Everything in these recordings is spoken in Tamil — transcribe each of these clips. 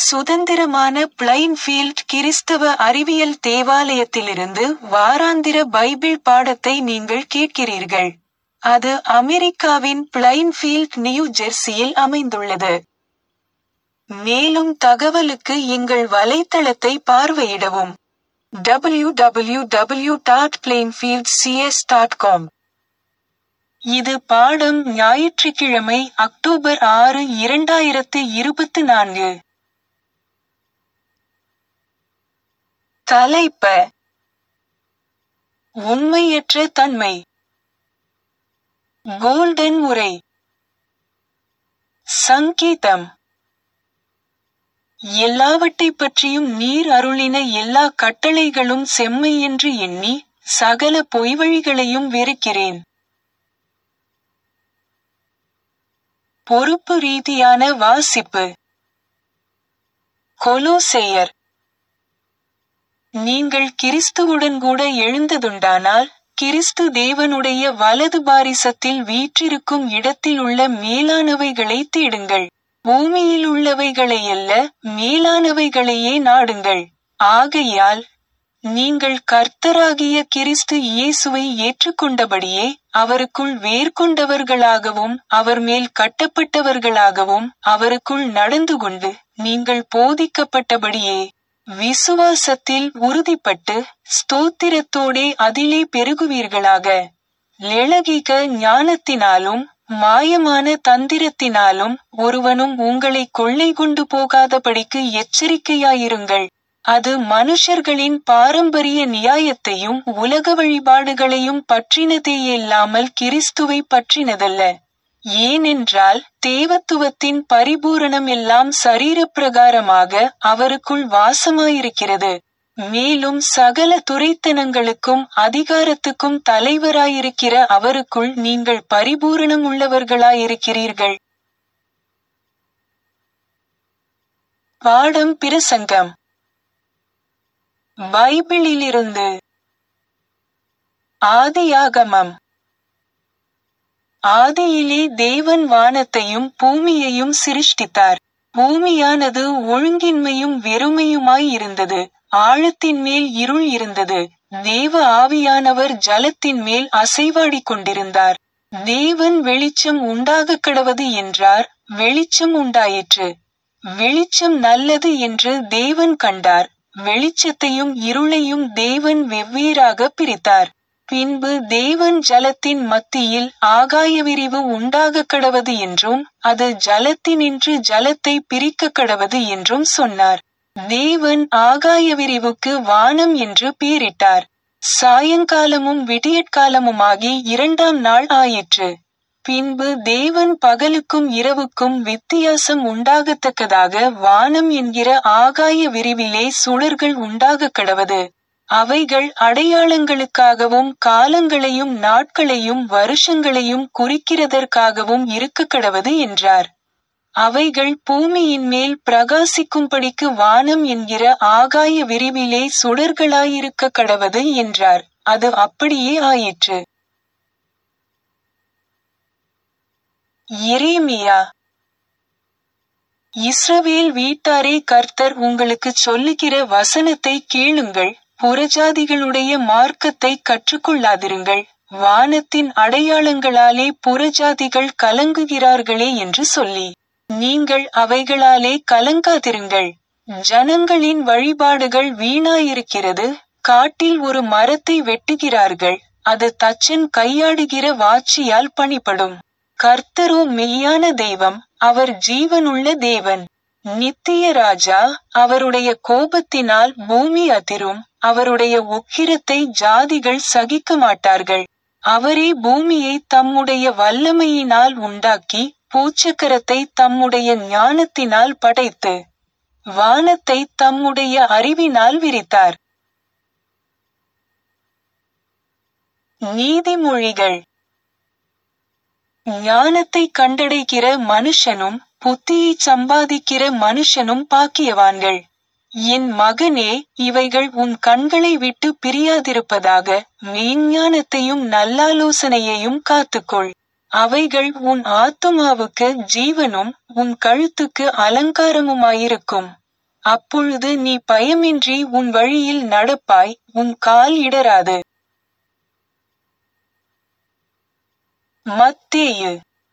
சுதந்திரமான பிளைன்ஃபீல்ட் கிறிஸ்தவ அறிவியல் தேவாலயத்திலிருந்து வாராந்திர பைபிள் பாடத்தை நீங்கள் கேட்கிறீர்கள். அது அமெரிக்காவின் பிளைன்ஃபீல்ட் நியூ ஜெர்சியில் அமைந்துள்ளது. மேலும் தகவலுக்கு எங்கள் வலைத்தளத்தை பார்வையிடவும். www.plainfieldcs.com இது பாடம் ஞாயிற்றுக்கிழமை அக்டோபர் ஆறு இரண்டாயிரத்து இருபத்து நான்கு. தலைப்ப உண்மையற்ற தன்மை கோல்டன் உரை சங்கீதம் எல்லாவற்றைப் பற்றியும் நீர் அருளின எல்லா கட்டளைகளும் செம்மை என்று எண்ணி சகல பொய்வழிகளையும் வெறுக்கிறேன் பொறுப்பு ரீதியான வாசிப்பு கொலோசேயர் நீங்கள் கிறிஸ்துவுடன் கூட எழுந்ததுண்டானால் கிறிஸ்து தேவனுடைய வலது பாரிசத்தில் வீற்றிருக்கும் இடத்தில் உள்ள மேலானவைகளை தேடுங்கள் பூமியில் உள்ளவைகளையல்ல மேலானவைகளையே நாடுங்கள் ஆகையால் நீங்கள் கர்த்தராகிய கிறிஸ்து இயேசுவை ஏற்றுக்கொண்டபடியே அவருக்குள் வேர்கொண்டவர்களாகவும் அவர் மேல் கட்டப்பட்டவர்களாகவும் அவருக்குள் நடந்து கொண்டு நீங்கள் போதிக்கப்பட்டபடியே விசுவாசத்தில் உறுதிப்பட்டு ஸ்தோத்திரத்தோடே அதிலே பெருகுவீர்களாக லெளகிக ஞானத்தினாலும் மாயமான தந்திரத்தினாலும் ஒருவனும் உங்களை கொள்ளை கொண்டு போகாதபடிக்கு எச்சரிக்கையாயிருங்கள் அது மனுஷர்களின் பாரம்பரிய நியாயத்தையும் உலக வழிபாடுகளையும் பற்றினதேயல்லாமல் கிறிஸ்துவை பற்றினதல்ல ஏனென்றால் தேவத்துவத்தின் பரிபூரணம் எல்லாம் சரீரப்பிரகாரமாக அவருக்குள் வாசமாயிருக்கிறது மேலும் சகல துரைத்தனங்களுக்கும் அதிகாரத்துக்கும் தலைவராயிருக்கிற அவருக்குள் நீங்கள் பரிபூரணம் உள்ளவர்களாயிருக்கிறீர்கள் பாடம் பிரசங்கம் பைபிளிலிருந்து ஆதியாகமம் ஆதியிலே தேவன் வானத்தையும் பூமியையும் சிருஷ்டித்தார் பூமியானது ஒழுங்கின்மையும் வெறுமையுமாய் இருந்தது ஆழத்தின் மேல் இருள் இருந்தது தேவ ஆவியானவர் ஜலத்தின் மேல் அசைவாடிக் கொண்டிருந்தார் தேவன் வெளிச்சம் உண்டாகக் கடவது என்றார் வெளிச்சம் உண்டாயிற்று வெளிச்சம் நல்லது என்று தேவன் கண்டார் வெளிச்சத்தையும் இருளையும் தேவன் வெவ்வேறாக பிரித்தார் பின்பு தேவன் ஜலத்தின் மத்தியில் ஆகாய விரிவு உண்டாகக் கடவது என்றும் அது ஜலத்தினின்று ஜலத்தை பிரிக்க கடவது என்றும் சொன்னார் தேவன் ஆகாய விரிவுக்கு வானம் என்று பேரிட்டார் சாயங்காலமும் விடியற்காலமுமாகி இரண்டாம் நாள் ஆயிற்று பின்பு தேவன் பகலுக்கும் இரவுக்கும் வித்தியாசம் உண்டாகத்தக்கதாக வானம் என்கிற ஆகாய விரிவிலே சுடர்கள் உண்டாகக் கடவது அவைகள் அடையாளங்களுக்காகவும் காலங்களையும் நாட்களையும் வருஷங்களையும் குறிக்கிறதற்காகவும் இருக்க கடவது என்றார் அவைகள் பூமியின் மேல் பிரகாசிக்கும்படிக்கு வானம் என்கிற ஆகாய விரிவிலே சுடர்களாயிருக்க கடவது என்றார் அது அப்படியே ஆயிற்று எரேமியா இஸ்ரவேல் வீட்டாரே கர்த்தர் உங்களுக்கு சொல்லுகிற வசனத்தை கேளுங்கள் புறஜாதிகளுடைய மார்க்கத்தை கற்றுக்கொள்ளாதிருங்கள் வானத்தின் அடையாளங்களாலே புறஜாதிகள் கலங்குகிறார்களே என்று சொல்லி நீங்கள் அவைகளாலே கலங்காதிருங்கள் ஜனங்களின் வழிபாடுகள் வீணாயிருக்கிறது காட்டில் ஒரு மரத்தை வெட்டுகிறார்கள் அது தச்சன் கையாடுகிற வாட்சியால் பணிப்படும் கர்த்தரோ மெய்யான தெய்வம் அவர் ஜீவனுள்ள தேவன் நித்திய ராஜா அவருடைய கோபத்தினால் பூமி அதிரும் அவருடைய உக்கிரத்தை ஜாதிகள் சகிக்க மாட்டார்கள் அவரே பூமியை தம்முடைய வல்லமையினால் உண்டாக்கி பூச்சக்கரத்தை தம்முடைய ஞானத்தினால் படைத்து வானத்தை தம்முடைய அறிவினால் விரித்தார் நீதிமொழிகள் ஞானத்தை கண்டடைகிற மனுஷனும் புத்தியை சம்பாதிக்கிற மனுஷனும் பாக்கியவான்கள் என் மகனே இவைகள் உன் கண்களை விட்டு பிரியாதிருப்பதாக மெய்ஞானத்தையும் நல்லாலோசனையையும் காத்துக்கொள் அவைகள் உன் ஆத்துமாவுக்கு ஜீவனும் உன் கழுத்துக்கு அலங்காரமுமாயிருக்கும் அப்பொழுது நீ பயமின்றி உன் வழியில் நடப்பாய் உன் கால் இடராது மத்தேயு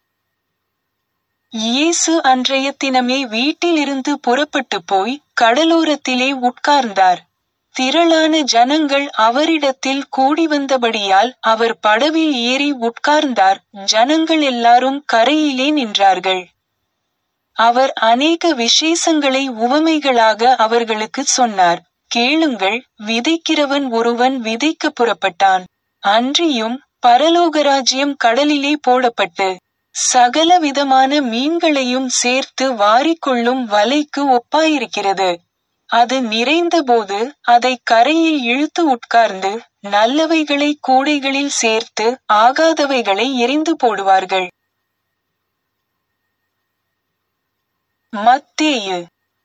இயேசு அன்றைய தினமே வீட்டிலிருந்து புறப்பட்டு போய் கடலோரத்திலே உட்கார்ந்தார் திரளான ஜனங்கள் அவரிடத்தில் கூடி வந்தபடியால் அவர் படவில் ஏறி உட்கார்ந்தார் ஜனங்கள் எல்லாரும் கரையிலே நின்றார்கள் அவர் அநேக விசேஷங்களை உவமைகளாக அவர்களுக்கு சொன்னார் கேளுங்கள் விதைக்கிறவன் ஒருவன் விதைக்க புறப்பட்டான் அன்றியும் பரலோகராஜ்யம் கடலிலே போடப்பட்டு சகல விதமான மீன்களையும் சேர்த்து வாரிக்கொள்ளும் வலைக்கு ஒப்பாயிருக்கிறது அது நிறைந்தபோது அதை கரையில் இழுத்து உட்கார்ந்து நல்லவைகளை கூடைகளில் சேர்த்து ஆகாதவைகளை எரிந்து போடுவார்கள் மத்தேயு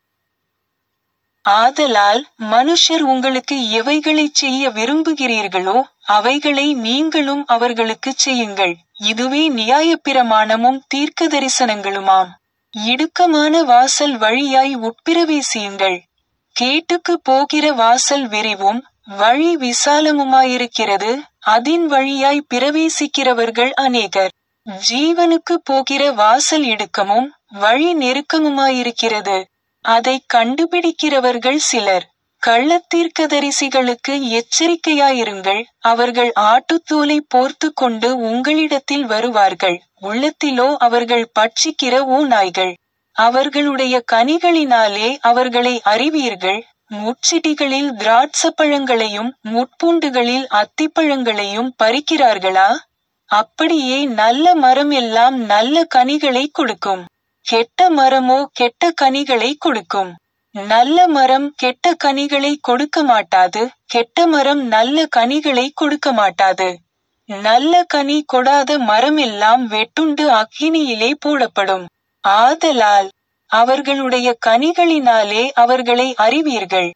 ஆதலால் மனுஷர் உங்களுக்கு எவைகளைச் செய்ய விரும்புகிறீர்களோ அவைகளை நீங்களும் அவர்களுக்குச் செய்யுங்கள் இதுவே நியாயப்பிரமாணமும் தீர்க்க தரிசனங்களுமாம் இடுக்கமான வாசல் வழியாய் உட்பிரவேசியுங்கள் கேட்டுக்கு போகிற வாசல் விரிவும் வழி விசாலமுமாயிருக்கிறது அதின் வழியாய் பிரவேசிக்கிறவர்கள் அநேகர் ஜீவனுக்கு போகிற வாசல் இடுக்கமும் வழி நெருக்கமுமாயிருக்கிறது அதை கண்டுபிடிக்கிறவர்கள் சிலர் கள்ளத்தீர்க்கதரிசிகளுக்கு எச்சரிக்கையாயிருங்கள் அவர்கள் ஆட்டுத்தோலை போர்த்து கொண்டு உங்களிடத்தில் வருவார்கள் உள்ளத்திலோ அவர்கள் பட்சிக்கிற ஊநாய்கள் அவர்களுடைய கனிகளினாலே அவர்களை அறிவீர்கள் முட்சிடிகளில் திராட்சப்பழங்களையும் முட்பூண்டுகளில் அத்திப்பழங்களையும் பறிக்கிறார்களா அப்படியே நல்ல மரம் எல்லாம் நல்ல கனிகளை கொடுக்கும் கெட்ட மரமோ கெட்ட கனிகளை கொடுக்கும் நல்ல மரம் கெட்ட கனிகளை கொடுக்க மாட்டாது கெட்ட மரம் நல்ல கனிகளை கொடுக்க மாட்டாது நல்ல கனி கொடாத மரம் எல்லாம் வெட்டுண்டு அக்கினியிலே போடப்படும் ஆதலால் அவர்களுடைய கனிகளினாலே அவர்களை அறிவீர்கள்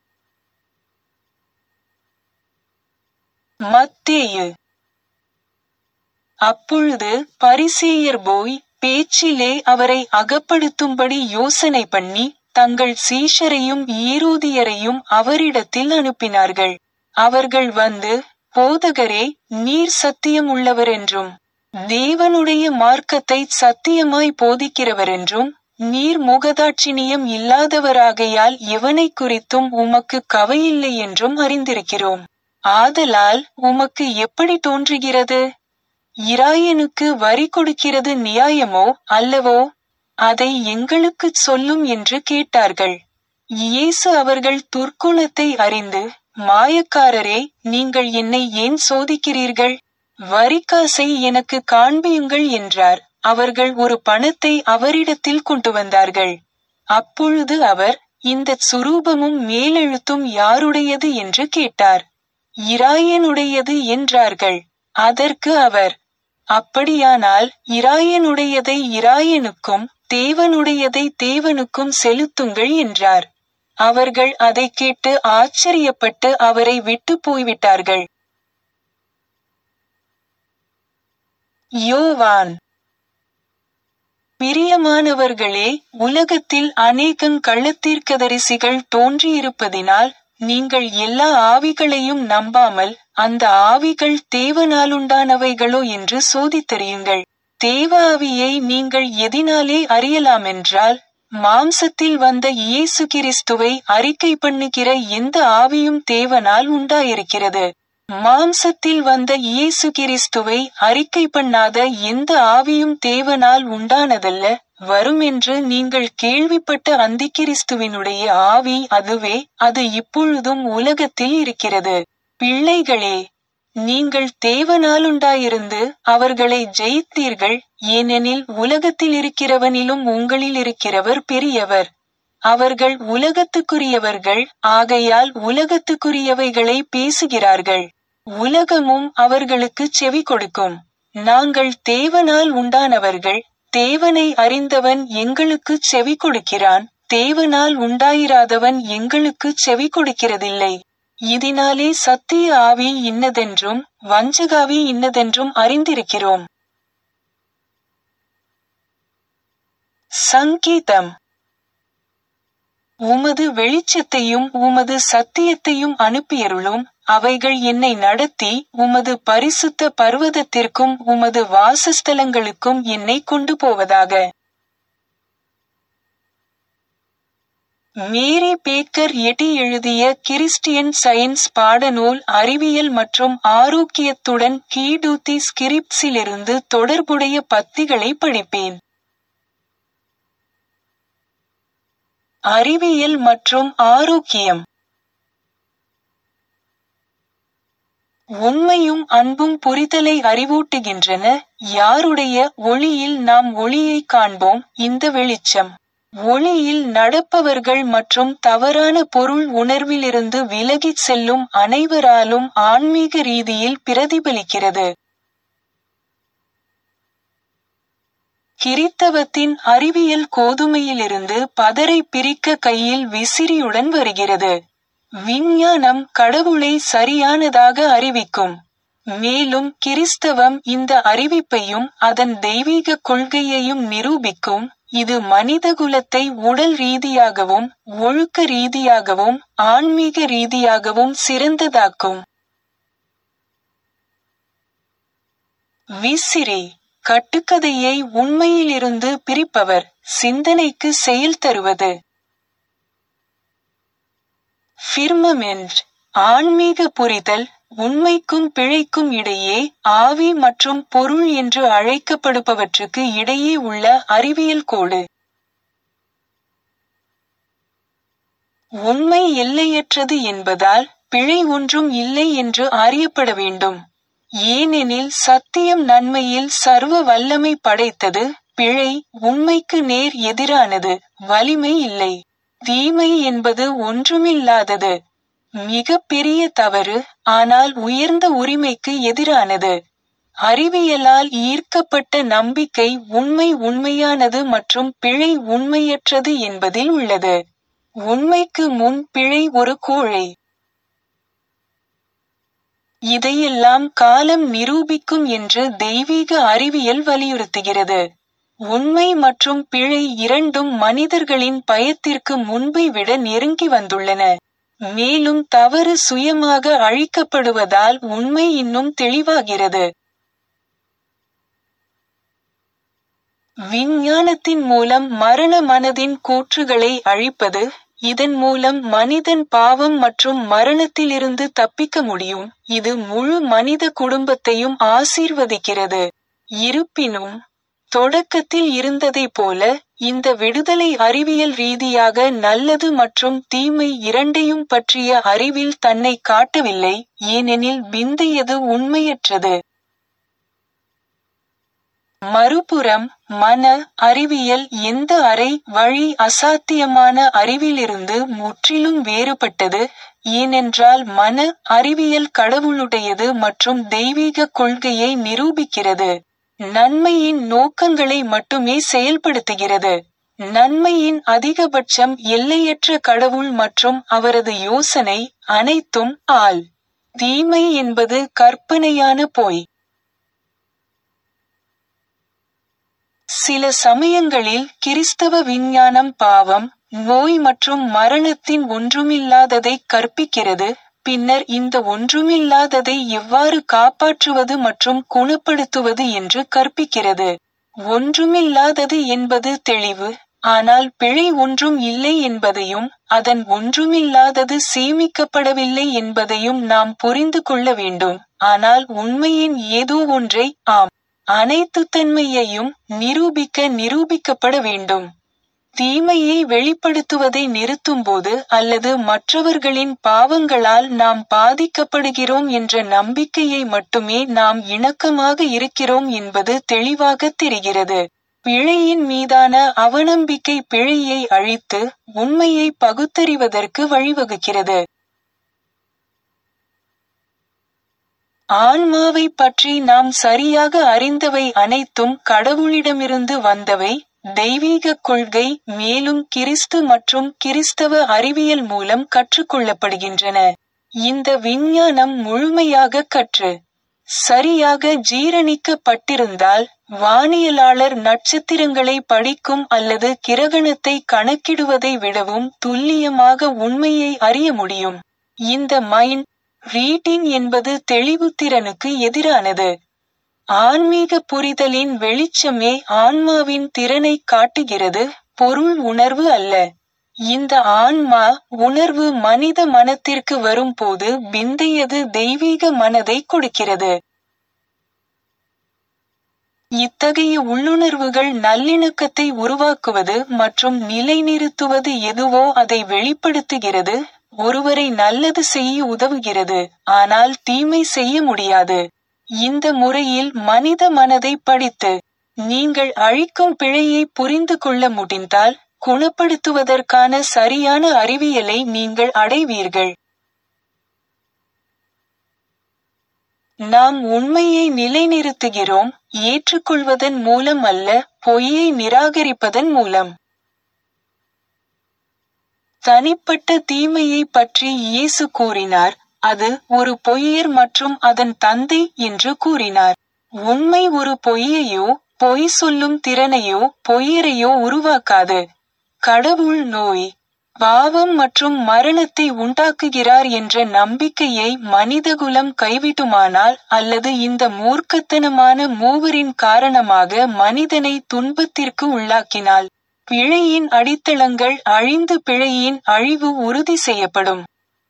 மத்தேயு அப்பொழுது பரிசேயர் போய் பேச்சிலே அவரை அகப்படுத்தும்படி யோசனை பண்ணி தங்கள் சீஷரையும் ஈரோதியரையும் அவரிடத்தில் அனுப்பினார்கள் அவர்கள் வந்து போதகரே நீர் சத்தியம் உள்ளவரென்றும் தேவனுடைய மார்க்கத்தை சத்தியமாய் போதிக்கிறவரென்றும் நீர் முகதாட்சிணியம் இல்லாதவராகையால் எவனை குறித்தும் உமக்கு கவையில்லை என்றும் அறிந்திருக்கிறோம் ஆதலால் உமக்கு எப்படி தோன்றுகிறது இராயனுக்கு வரி கொடுக்கிறது நியாயமோ அல்லவோ அதை எங்களுக்குச் சொல்லும் என்று கேட்டார்கள் இயேசு அவர்கள் துர்க்குணத்தை அறிந்து மாயக்காரரே நீங்கள் என்னை ஏன் சோதிக்கிறீர்கள் வரிக்காசை எனக்கு காண்பியுங்கள் என்றார் அவர்கள் ஒரு பணத்தை அவரிடத்தில் கொண்டு வந்தார்கள் அப்பொழுது அவர் இந்த சுரூபமும் மேலெழுத்தும் யாருடையது என்று கேட்டார் இராயனுடையது என்றார்கள் அதற்கு அவர் அப்படியானால் இராயனுடையதை இராயனுக்கும் தேவனுடையதை தேவனுக்கும் செலுத்துங்கள் என்றார் அவர்கள் அதை கேட்டு ஆச்சரியப்பட்டு அவரை விட்டு போய்விட்டார்கள் யோவான் பிரியமானவர்களே உலகத்தில் அநேகங் கள்ளத்தீர்க்கதரிசிகள் தோன்றியிருப்பதினால் நீங்கள் எல்லா ஆவிகளையும் நம்பாமல் அந்த ஆவிகள் தேவனாலுண்டானவைகளோ என்று சோதித்தறியுங்கள் தேவ ஆவியை நீங்கள் எதினாலே அறியலாமென்றால் மாம்சத்தில் வந்த இயேசு கிறிஸ்துவை அறிக்கை பண்ணுகிற எந்த ஆவியும் தேவனால் உண்டாயிருக்கிறது மாம்சத்தில் வந்த இயேசு கிறிஸ்துவை அறிக்கை பண்ணாத எந்த ஆவியும் தேவனால் உண்டானதல்ல வரும் என்று நீங்கள் கேள்விப்பட்ட அந்திக்கிறிஸ்துவினுடைய ஆவி அதுவே அது இப்பொழுதும் உலகத்தில் இருக்கிறது பிள்ளைகளே நீங்கள் தேவனாலுண்டாயிருந்து அவர்களை ஜெயித்தீர்கள் ஏனெனில் உலகத்தில் இருக்கிறவனிலும் உங்களில் இருக்கிறவர் பெரியவர் அவர்கள் உலகத்துக்குரியவர்கள் ஆகையால் உலகத்துக்குரியவைகளை பேசுகிறார்கள் உலகமும் அவர்களுக்கு செவி கொடுக்கும் நாங்கள் தேவனால் உண்டானவர்கள் தேவனை அறிந்தவன் எங்களுக்கு செவி கொடுக்கிறான் தேவனால் உண்டாயிராதவன் எங்களுக்கு செவி கொடுக்கிறதில்லை இதனாலே சத்திய ஆவி இன்னதென்றும் வஞ்சகாவி இன்னதென்றும் அறிந்திருக்கிறோம் சங்கீதம் உமது வெளிச்சத்தையும் உமது சத்தியத்தையும் அனுப்பியருளும் அவைகள் என்னை நடத்தி உமது பரிசுத்த பர்வதத்திற்கும் உமது வாசஸ்தலங்களுக்கும் என்னை கொண்டு போவதாக மேரி பேக்கர் எட்டி எழுதிய கிறிஸ்டியன் சயின்ஸ் பாடநூல் அறிவியல் மற்றும் ஆரோக்கியத்துடன் கீடூத்தி ஸ்கிரிப்ட்ஸிலிருந்து தொடர்புடைய பத்திகளை படிப்பேன் அறிவியல் மற்றும் ஆரோக்கியம் உண்மையும் அன்பும் புரிதலை அறிவூட்டுகின்றன யாருடைய ஒளியில் நாம் ஒளியை காண்போம் இந்த வெளிச்சம் ஒளியில் நடப்பவர்கள் மற்றும் தவறான பொருள் உணர்விலிருந்து விலகிச் செல்லும் அனைவராலும் ஆன்மீக ரீதியில் பிரதிபலிக்கிறது கிறித்தவத்தின் அறிவியல் கோதுமையிலிருந்து பதரை பிரிக்க கையில் விசிறியுடன் வருகிறது விஞ்ஞானம் கடவுளை சரியானதாக அறிவிக்கும் மேலும் கிறிஸ்தவம் இந்த அறிவிப்பையும் அதன் தெய்வீக கொள்கையையும் நிரூபிக்கும் இது மனிதகுலத்தை உடல் ரீதியாகவும் ஒழுக்க ரீதியாகவும் ஆன்மீக ரீதியாகவும் சிறந்ததாக்கும் விசிறி கட்டுக்கதையை உண்மையிலிருந்து பிரிப்பவர் சிந்தனைக்கு செயல் தருவது ஃபிர்மமென்ட் ஆன்மீக புரிதல் உண்மைக்கும் பிழைக்கும் இடையே ஆவி மற்றும் பொருள் என்று அழைக்கப்படுபவற்றுக்கு இடையே உள்ள அறிவியல் கோடு உண்மை எல்லையற்றது என்பதால் பிழை ஒன்றும் இல்லை என்று அறியப்பட வேண்டும் ஏனெனில் சத்தியம் நன்மையில் சர்வ வல்லமை படைத்தது பிழை உண்மைக்கு நேர் எதிரானது வலிமை இல்லை தீமை என்பது ஒன்றுமில்லாதது மிக பெரிய தவறு ஆனால் உயர்ந்த உரிமைக்கு எதிரானது அறிவியலால் ஈர்க்கப்பட்ட நம்பிக்கை உண்மை உண்மையானது மற்றும் பிழை உண்மையற்றது என்பதில் உள்ளது உண்மைக்கு முன் பிழை ஒரு கோழை இதையெல்லாம் காலம் நிரூபிக்கும் என்று தெய்வீக அறிவியல் வலியுறுத்துகிறது உண்மை மற்றும் பிழை இரண்டும் மனிதர்களின் பயத்திற்கு முன்பை விட நெருங்கி வந்துள்ளன மேலும் தவறு சுயமாக அழிக்கப்படுவதால் உண்மை இன்னும் தெளிவாகிறது விஞ்ஞானத்தின் மூலம் மரண மனதின் கூற்றுகளை அழிப்பது இதன் மூலம் மனிதன் பாவம் மற்றும் மரணத்திலிருந்து தப்பிக்க முடியும் இது முழு மனித குடும்பத்தையும் ஆசீர்வதிக்கிறது இருப்பினும் தொடக்கத்தில் இருந்ததைப் போல இந்த விடுதலை அறிவியல் ரீதியாக நல்லது மற்றும் தீமை இரண்டையும் பற்றிய அறிவில் தன்னை காட்டவில்லை ஏனெனில் பிந்தையது உண்மையற்றது மறுபுறம் மன அறிவியல் எந்த அறை வழி அசாத்தியமான அறிவிலிருந்து முற்றிலும் வேறுபட்டது ஏனென்றால் மன அறிவியல் கடவுளுடையது மற்றும் தெய்வீக கொள்கையை நிரூபிக்கிறது நன்மையின் நோக்கங்களை மட்டுமே செயல்படுத்துகிறது நன்மையின் அதிகபட்சம் எல்லையற்ற கடவுள் மற்றும் அவரது யோசனை அனைத்தும் ஆல் தீமை என்பது கற்பனையான போய் சில சமயங்களில் கிறிஸ்தவ விஞ்ஞானம் பாவம் நோய் மற்றும் மரணத்தின் ஒன்றுமில்லாததை கற்பிக்கிறது பின்னர் இந்த ஒன்றுமில்லாததை எவ்வாறு காப்பாற்றுவது மற்றும் குணப்படுத்துவது என்று கற்பிக்கிறது ஒன்றுமில்லாதது என்பது தெளிவு ஆனால் பிழை ஒன்றும் இல்லை என்பதையும் அதன் ஒன்றுமில்லாதது சேமிக்கப்படவில்லை என்பதையும் நாம் புரிந்து கொள்ள வேண்டும் ஆனால் உண்மையின் ஏதோ ஒன்றை ஆம் அனைத்து தன்மையையும் நிரூபிக்க நிரூபிக்கப்பட வேண்டும் தீமையை வெளிப்படுத்துவதை நிறுத்தும்போது அல்லது மற்றவர்களின் பாவங்களால் நாம் பாதிக்கப்படுகிறோம் என்ற நம்பிக்கையை மட்டுமே நாம் இணக்கமாக இருக்கிறோம் என்பது தெளிவாக தெரிகிறது பிழையின் மீதான அவநம்பிக்கை பிழையை அழித்து உண்மையை பகுத்தறிவதற்கு வழிவகுக்கிறது ஆன்மாவை பற்றி நாம் சரியாக அறிந்தவை அனைத்தும் கடவுளிடமிருந்து வந்தவை தெய்வீக கொள்கை மேலும் கிறிஸ்து மற்றும் கிறிஸ்தவ அறிவியல் மூலம் கற்றுக்கொள்ளப்படுகின்றன இந்த விஞ்ஞானம் முழுமையாக கற்று சரியாக ஜீரணிக்கப்பட்டிருந்தால் வானியலாளர் நட்சத்திரங்களை படிக்கும் அல்லது கிரகணத்தை கணக்கிடுவதை விடவும் துல்லியமாக உண்மையை அறிய முடியும் இந்த மைண்ட் ரீடிங் என்பது தெளிவுத்திறனுக்கு எதிரானது ஆன்மீக புரிதலின் வெளிச்சமே ஆன்மாவின் திறனை காட்டுகிறது பொருள் உணர்வு அல்ல இந்த ஆன்மா உணர்வு மனித மனத்திற்கு வரும்போது பிந்தையது தெய்வீக மனதை கொடுக்கிறது இத்தகைய உள்ளுணர்வுகள் நல்லிணக்கத்தை உருவாக்குவது மற்றும் நிலைநிறுத்துவது எதுவோ அதை வெளிப்படுத்துகிறது ஒருவரை நல்லது செய்ய உதவுகிறது ஆனால் தீமை செய்ய முடியாது இந்த முறையில் மனித மனதை படித்து நீங்கள் அழிக்கும் பிழையை புரிந்து கொள்ள முடிந்தால் குணப்படுத்துவதற்கான சரியான அறிவியலை நீங்கள் அடைவீர்கள் நாம் உண்மையை நிலைநிறுத்துகிறோம் ஏற்றுக்கொள்வதன் மூலம் அல்ல பொய்யை நிராகரிப்பதன் மூலம் தனிப்பட்ட தீமையை பற்றி இயேசு கூறினார் அது ஒரு பொய்யர் மற்றும் அதன் தந்தை என்று கூறினார் உண்மை ஒரு பொய்யையோ பொய் சொல்லும் திறனையோ பொய்யரையோ உருவாக்காது கடவுள் நோய் பாவம் மற்றும் மரணத்தை உண்டாக்குகிறார் என்ற நம்பிக்கையை மனிதகுலம் கைவிடுமானால் அல்லது இந்த மூர்க்கத்தனமான மூவரின் காரணமாக மனிதனை துன்பத்திற்கு உள்ளாக்கினால் பிழையின் அடித்தளங்கள் அழிந்து பிழையின் அழிவு உறுதி செய்யப்படும்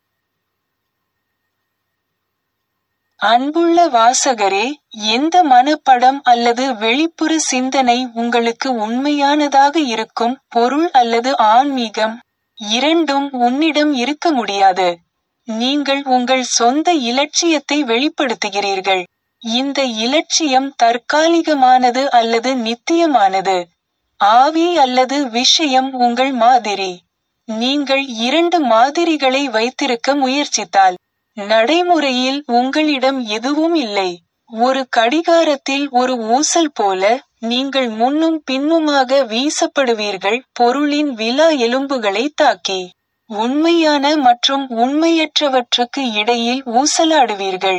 அன்புள்ள வாசகரே எந்த மனப்படம் அல்லது வெளிப்புற சிந்தனை உங்களுக்கு உண்மையானதாக இருக்கும் பொருள் அல்லது ஆன்மீகம் இரண்டும் உன்னிடம் இருக்க முடியாது நீங்கள் உங்கள் சொந்த இலட்சியத்தை வெளிப்படுத்துகிறீர்கள் இந்த இலட்சியம் தற்காலிகமானது அல்லது நித்தியமானது ஆவி அல்லது விஷயம் உங்கள் மாதிரி நீங்கள் இரண்டு மாதிரிகளை வைத்திருக்க முயற்சித்தால் நடைமுறையில் உங்களிடம் எதுவும் இல்லை ஒரு கடிகாரத்தில் ஒரு ஊசல் போல நீங்கள் முன்னும் பின்னுமாக வீசப்படுவீர்கள் பொருளின் விலா எலும்புகளை தாக்கி உண்மையான மற்றும் உண்மையற்றவற்றுக்கு இடையில் ஊசலாடுவீர்கள்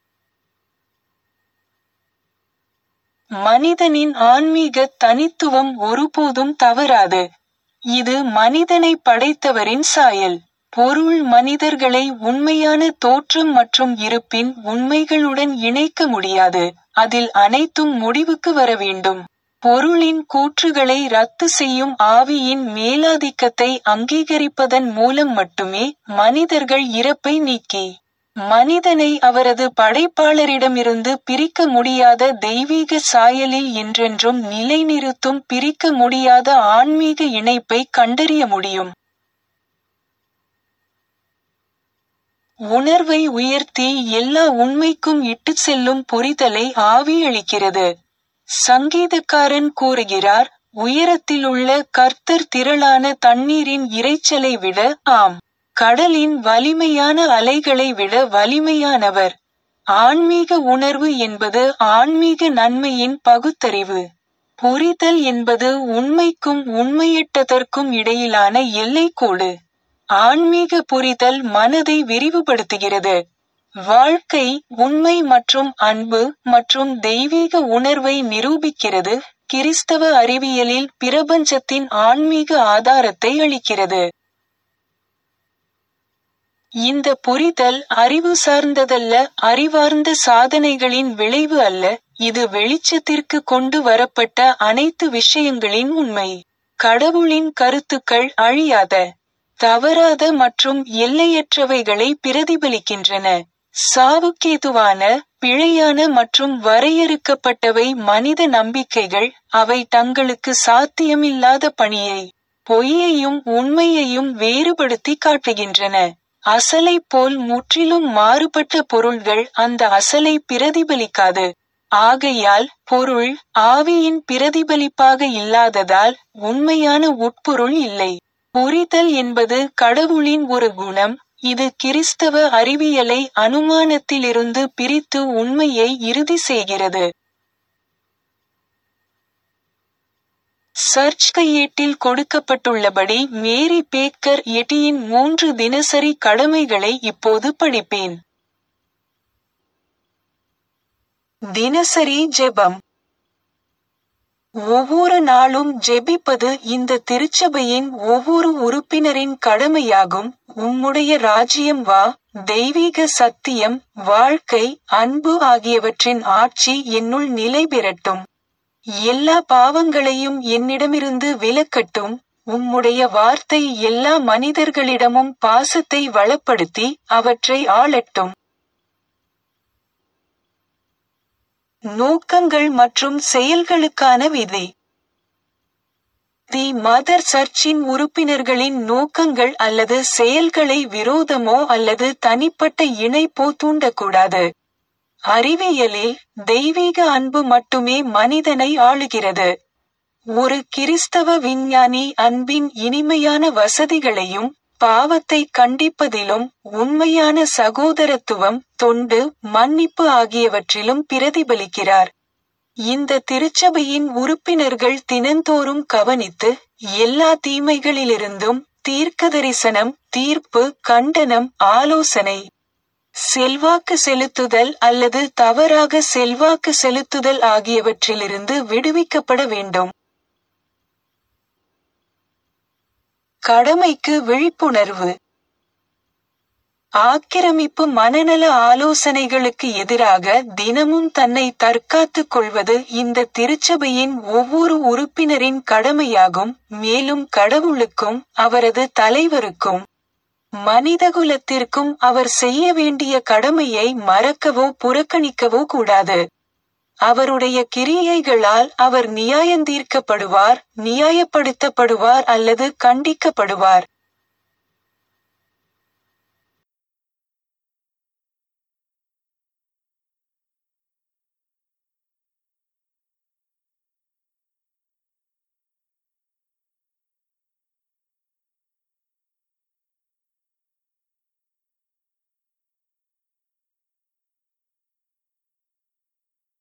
மனிதனின் ஆன்மீக தனித்துவம் ஒருபோதும் தவறாது இது மனிதனை படைத்தவரின் சாயல் பொருள் மனிதர்களை உண்மையான தோற்றம் மற்றும் இருப்பின் உண்மைகளுடன் இணைக்க முடியாது அதில் அனைத்தும் முடிவுக்கு வர வேண்டும் பொருளின் கூற்றுகளை ரத்து செய்யும் ஆவியின் மேலாதிக்கத்தை அங்கீகரிப்பதன் மூலம் மட்டுமே மனிதர்கள் இறப்பை நீக்கி மனிதனை அவரது படைப்பாளரிடமிருந்து பிரிக்க முடியாத தெய்வீக சாயலில் என்றென்றும் நிலைநிறுத்தும் பிரிக்க முடியாத ஆன்மீக இணைப்பை கண்டறிய முடியும் உணர்வை உயர்த்தி எல்லா உண்மைக்கும் இட்டு செல்லும் புரிதலை ஆவியளிக்கிறது சங்கீதக்காரன் கூறுகிறார் உயரத்திலுள்ள கர்த்தர் திரளான தண்ணீரின் இரைச்சலை விட ஆம் கடலின் வலிமையான அலைகளை விட வலிமையானவர் ஆன்மீக உணர்வு என்பது ஆன்மீக நன்மையின் பகுத்தறிவு புரிதல் என்பது உண்மைக்கும் உண்மையற்றதற்கும் இடையிலான எல்லைக்கோடு ஆன்மீக புரிதல் மனதை விரிவுபடுத்துகிறது வாழ்க்கை உண்மை மற்றும் அன்பு மற்றும் தெய்வீக உணர்வை நிரூபிக்கிறது கிறிஸ்தவ அறிவியலில் பிரபஞ்சத்தின் ஆன்மீக ஆதாரத்தை அளிக்கிறது இந்த புரிதல் அறிவு சார்ந்ததல்ல அறிவார்ந்த சாதனைகளின் விளைவு அல்ல இது வெளிச்சத்திற்கு கொண்டு வரப்பட்ட அனைத்து விஷயங்களின் உண்மை கடவுளின் கருத்துக்கள் அழியாத தவறாத மற்றும் எல்லையற்றவைகளை பிரதிபலிக்கின்றன சாவுக்கேதுவான பிழையான மற்றும் வரையறுக்கப்பட்டவை மனித நம்பிக்கைகள் அவை தங்களுக்கு சாத்தியமில்லாத பணியை பொய்யையும் உண்மையையும் வேறுபடுத்தி காட்டுகின்றன அசலை போல் முற்றிலும் மாறுபட்ட பொருள்கள் அந்த அசலை பிரதிபலிக்காது ஆகையால் பொருள் ஆவியின் பிரதிபலிப்பாக இல்லாததால் உண்மையான உட்பொருள் இல்லை புரிதல் என்பது கடவுளின் ஒரு குணம் இது கிறிஸ்தவ அறிவியலை அனுமானத்திலிருந்து பிரித்து உண்மையை இறுதி செய்கிறது சர்ச் கையேட்டில் கொடுக்கப்பட்டுள்ளபடி மேரி பேக்கர் எட்டியின் மூன்று தினசரி கடமைகளை இப்போது படிப்பேன் தினசரி ஜெபம் ஒவ்வொரு நாளும் ஜெபிப்பது இந்த திருச்சபையின் ஒவ்வொரு உறுப்பினரின் கடமையாகும் உம்முடைய ராஜ்யம் வா தெய்வீக சத்தியம் வாழ்க்கை அன்பு ஆகியவற்றின் ஆட்சி என்னுள் நிலை பெறட்டும் எல்லா பாவங்களையும் என்னிடமிருந்து விலக்கட்டும் உம்முடைய வார்த்தை எல்லா மனிதர்களிடமும் பாசத்தை வளப்படுத்தி அவற்றை ஆளட்டும் நோக்கங்கள் மற்றும் செயல்களுக்கான விதி தி மதர் சர்ச்சின் உறுப்பினர்களின் நோக்கங்கள் அல்லது செயல்களை விரோதமோ அல்லது தனிப்பட்ட இணைப்போ தூண்டக்கூடாது அறிவியலில் தெய்வீக அன்பு மட்டுமே மனிதனை ஆளுகிறது ஒரு கிறிஸ்தவ விஞ்ஞானி அன்பின் இனிமையான வசதிகளையும் பாவத்தை கண்டிப்பதிலும் உண்மையான சகோதரத்துவம் தொண்டு மன்னிப்பு ஆகியவற்றிலும் பிரதிபலிக்கிறார் இந்த திருச்சபையின் உறுப்பினர்கள் தினந்தோறும் கவனித்து எல்லா தீமைகளிலிருந்தும் தீர்க்கதரிசனம் தீர்ப்பு கண்டனம் ஆலோசனை செல்வாக்கு செலுத்துதல் அல்லது தவறாக செல்வாக்கு செலுத்துதல் ஆகியவற்றிலிருந்து விடுவிக்கப்பட வேண்டும் கடமைக்கு விழிப்புணர்வு ஆக்கிரமிப்பு மனநல ஆலோசனைகளுக்கு எதிராக தினமும் தன்னை தற்காத்துக் கொள்வது இந்த திருச்சபையின் ஒவ்வொரு உறுப்பினரின் கடமையாகும் மேலும் கடவுளுக்கும் அவரது தலைவருக்கும் மனிதகுலத்திற்கும் அவர் செய்ய வேண்டிய கடமையை மறக்கவோ புறக்கணிக்கவோ கூடாது அவருடைய கிரியைகளால் அவர் நியாயந்தீர்க்கப்படுவார் நியாயப்படுத்தப்படுவார் அல்லது கண்டிக்கப்படுவார்